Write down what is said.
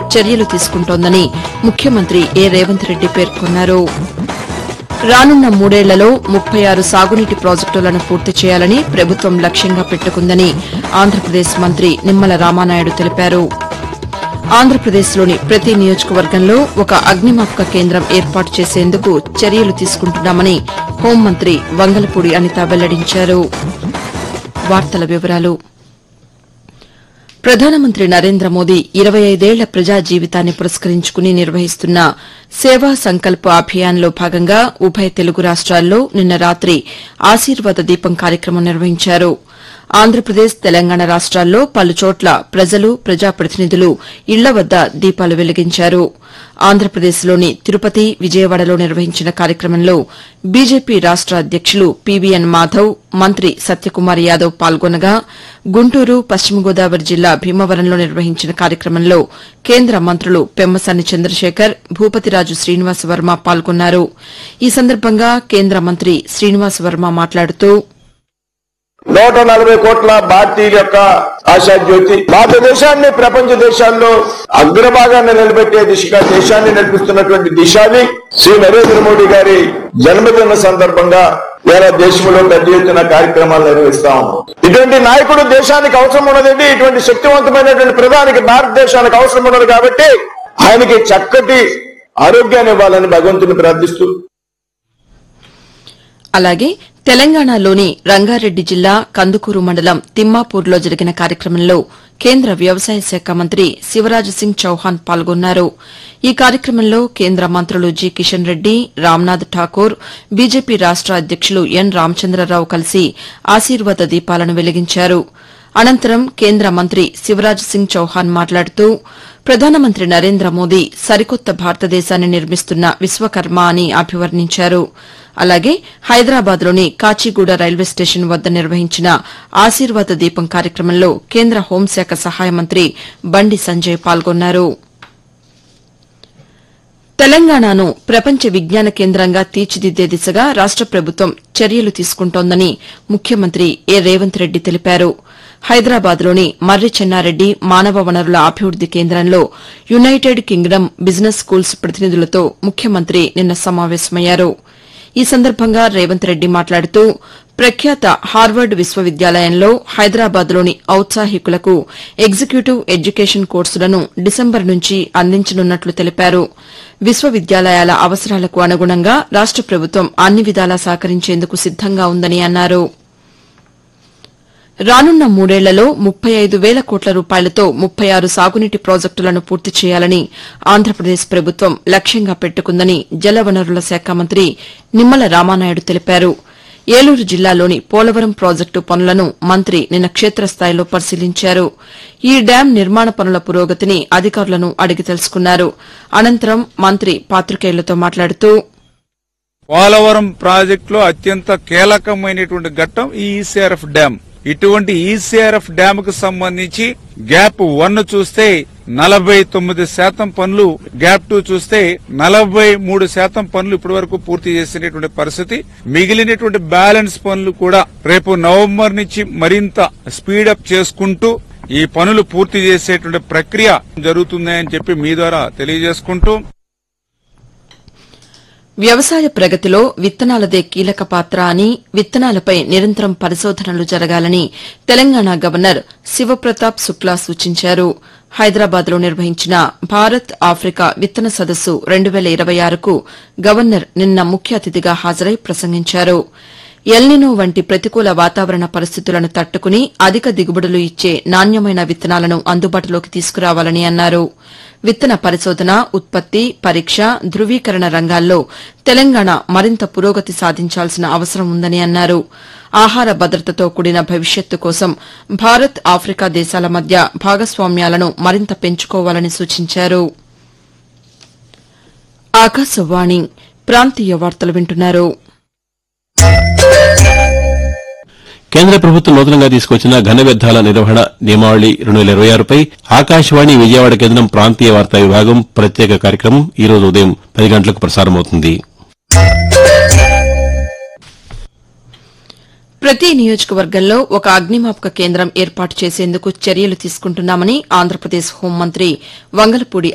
చర్యలు తీసుకుంటోందని ముఖ్యమంత్రి ఏ రేవంత్ రెడ్డి పేర్కొన్నారు రానున్న మూడేళ్లలో ముప్పై ఆరు సాగునీటి ప్రాజెక్టులను పూర్తి చేయాలని ప్రభుత్వం లక్ష్యంగా పెట్టుకుందని ఆంధ్రప్రదేశ్ మంత్రి నిమ్మల రామానాయుడు తెలిపారు ఆంధ్రప్రదేశ్లోని ప్రతి నియోజకవర్గంలో ఒక అగ్నిమాపక కేంద్రం ఏర్పాటు చేసేందుకు చర్యలు తీసుకుంటున్నామని హోంమంత్రి వంగలపూడి అనిత వెల్లడించారు వార్తల వివరాలు ప్రధానమంత్రి నరేంద్ర మోదీ ఇరవై ఐదేళ్ల ప్రజా జీవితాన్ని పురస్కరించుకుని నిర్వహిస్తున్న సేవా సంకల్ప్ అభియాన్లో భాగంగా ఉభయ తెలుగు రాష్ట్రాల్లో నిన్న రాత్రి ఆశీర్వాద దీపం కార్యక్రమం నిర్వహించారు ఆంధ్రప్రదేశ్ తెలంగాణ రాష్ట్రాల్లో పలుచోట్ల ప్రజలు ప్రజాప్రతినిధులు ఇళ్ల వద్ద దీపాలు వెలిగించారు ఆంధ్రప్రదేశ్లోని తిరుపతి విజయవాడలో నిర్వహించిన కార్యక్రమంలో బీజేపీ రాష్ట అధ్యక్షులు పీవీఎన్ మాధవ్ మంత్రి సత్యకుమార్ యాదవ్ పాల్గొనగా గుంటూరు పశ్చిమ గోదావరి జిల్లా భీమవరంలో నిర్వహించిన కార్యక్రమంలో కేంద్ర మంత్రులు పెమ్మసాని చంద్రశేఖర్ భూపతిరాజు శ్రీనివాస వర్మ పాల్గొన్నారు ఈ సందర్భంగా కేంద్ర మంత్రి శ్రీనివాస వర్మ మాట్లాడుతూ నూట నలభై కోట్ల భారతీయుల యొక్క ఆశా జ్యోతి భారతదేశాన్ని ప్రపంచ దేశాల్లో అగ్రభాగాన్ని నిలబెట్టే దిశగా దేశాన్ని నడిపిస్తున్నటువంటి దిశాని శ్రీ నరేంద్ర మోడీ గారి జన్మదిన సందర్భంగా ఇలా దేశంలో పెద్ద ఎత్తున కార్యక్రమాలు నిర్వహిస్తా ఉన్నాం ఇటువంటి నాయకుడు దేశానికి అవసరం ఉన్నదండి ఇటువంటి శక్తివంతమైనటువంటి ప్రధానికి భారతదేశానికి అవసరం ఉన్నది కాబట్టి ఆయనకి చక్కటి ఆరోగ్యాన్ని ఇవ్వాలని భగవంతుని ప్రార్థిస్తూ అలాగే తెలంగాణలోని రంగారెడ్డి జిల్లా కందుకూరు మండలం తిమ్మాపూర్లో జరిగిన కార్యక్రమంలో కేంద్ర వ్యవసాయ శాఖ మంత్రి శివరాజ్ సింగ్ చౌహాన్ పాల్గొన్నారు ఈ కార్యక్రమంలో కేంద్ర మంత్రులు జి కిషన్ రెడ్డి రామ్నాథ్ ఠాకూర్ బీజేపీ రాష్ట అధ్యక్షులు ఎన్ రామచంద్రరావు కలిసి ఆశీర్వాద దీపాలను వెలిగించారు అనంతరం కేంద్ర మంత్రి శివరాజ్ సింగ్ చౌహాన్ మాట్లాడుతూ ప్రధానమంత్రి నరేంద్ర మోదీ సరికొత్త భారతదేశాన్ని నిర్మిస్తున్న విశ్వకర్మ అని అభివర్ణించారు అలాగే హైదరాబాద్లోని కాచిగూడ రైల్వే స్టేషన్ వద్ద నిర్వహించిన ఆశీర్వాద దీపం కార్యక్రమంలో కేంద్ర హోంశాఖ సహాయ మంత్రి బండి సంజయ్ పాల్గొన్నారు తెలంగాణను ప్రపంచ విజ్ఞాన కేంద్రంగా తీర్చిదిద్దే దిశగా రాష్ట ప్రభుత్వం చర్యలు తీసుకుంటోందని ముఖ్యమంత్రి ఏ రేవంత్ రెడ్డి తెలిపారు హైదరాబాద్లోని మర్రి చెన్నారెడ్డి మానవ వనరుల అభివృద్ది కేంద్రంలో యునైటెడ్ కింగ్డమ్ బిజినెస్ స్కూల్స్ ప్రతినిధులతో ముఖ్యమంత్రి నిన్న సమావేశమయ్యారు ఈ సందర్భంగా రేవంత్ రెడ్డి మాట్లాడుతూ ప్రఖ్యాత హార్వర్డ్ విశ్వవిద్యాలయంలో హైదరాబాద్లోని ఔత్సాహికులకు ఎగ్జిక్యూటివ్ ఎడ్యుకేషన్ కోర్సులను డిసెంబర్ నుంచి అందించనున్నట్లు తెలిపారు విశ్వవిద్యాలయాల అవసరాలకు అనుగుణంగా రాష్ట ప్రభుత్వం అన్ని విధాలా సహకరించేందుకు సిద్దంగా ఉందని అన్నారు రానున్న మూడేళ్లలో ముప్పై ఐదు వేల కోట్ల రూపాయలతో ముప్పై ఆరు సాగునీటి ప్రాజెక్టులను పూర్తి చేయాలని ఆంధ్రప్రదేశ్ ప్రభుత్వం లక్ష్యంగా పెట్టుకుందని జలవనరుల శాఖ మంత్రి నిమ్మల రామానాయుడు తెలిపారు ఏలూరు జిల్లాలోని పోలవరం ప్రాజెక్టు పనులను మంత్రి నిన్న క్షేత్రస్థాయిలో పరిశీలించారు ఈ డ్యాం నిర్మాణ పనుల పురోగతిని అధికారులను అడిగి తెలుసుకున్నారు అనంతరం మంత్రి పాతికేయులతో మాట్లాడుతూ పోలవరం ప్రాజెక్ట్ లో అత్యంత కీలకమైనటువంటి ఘట్టం ఈ ఈసీఆర్ఎఫ్ డ్యామ్ ఇటువంటి ఈసీఆర్ఎఫ్ డ్యామ్ కు సంబంధించి గ్యాప్ వన్ చూస్తే నలభై తొమ్మిది శాతం పనులు గ్యాప్ టూ చూస్తే నలభై మూడు శాతం పనులు ఇప్పటి వరకు పూర్తి చేసినటువంటి పరిస్థితి మిగిలినటువంటి బ్యాలెన్స్ పనులు కూడా రేపు నవంబర్ నుంచి మరింత స్పీడప్ చేసుకుంటూ ఈ పనులు పూర్తి చేసేటువంటి ప్రక్రియ జరుగుతుందని చెప్పి మీ ద్వారా తెలియజేసుకుంటూ వ్యవసాయ ప్రగతిలో విత్తనాలదే కీలక పాత్ర అని విత్తనాలపై నిరంతరం పరిశోధనలు జరగాలని తెలంగాణ గవర్నర్ శివప్రతాప్ శుక్లా సూచించారు హైదరాబాద్లో నిర్వహించిన భారత్ ఆఫ్రికా విత్తన సదస్సు రెండు వేల ఇరవై ఆరుకు గవర్నర్ నిన్న ముఖ్య అతిథిగా హాజరై ప్రసంగించారు ఎల్నినో వంటి ప్రతికూల వాతావరణ పరిస్థితులను తట్టుకుని అధిక దిగుబడులు ఇచ్చే నాణ్యమైన విత్తనాలను అందుబాటులోకి తీసుకురావాలని అన్నారు విత్తన పరిశోధన ఉత్పత్తి పరీక్ష ధృవీకరణ రంగాల్లో తెలంగాణ మరింత పురోగతి సాధించాల్సిన అవసరం ఉందని అన్నారు ఆహార భద్రతతో కూడిన భవిష్యత్తు కోసం భారత్ ఆఫ్రికా దేశాల మధ్య భాగస్వామ్యాలను మరింత పెంచుకోవాలని సూచించారు ఆకాశవాణి ప్రాంతీయ వార్తలు వింటున్నారు కేంద్ర ప్రభుత్వం నూతనంగా తీసుకొచ్చిన ఘన వ్యర్థాల నిర్వహణ నియమావళి రెండు వేల ఇరవై ఆరుపై ఆకాశవాణి విజయవాడ కేంద్రం ప్రాంతీయ వార్తా విభాగం ప్రత్యేక కార్యక్రమం ఈ రోజు ఉదయం పది గంటలకు ప్రసారమవుతుంది ప్రతి నియోజకవర్గంలో ఒక అగ్నిమాపక కేంద్రం ఏర్పాటు చేసేందుకు చర్యలు తీసుకుంటున్నామని ఆంధ్రప్రదేశ్ హోంమంత్రి వంగలపూడి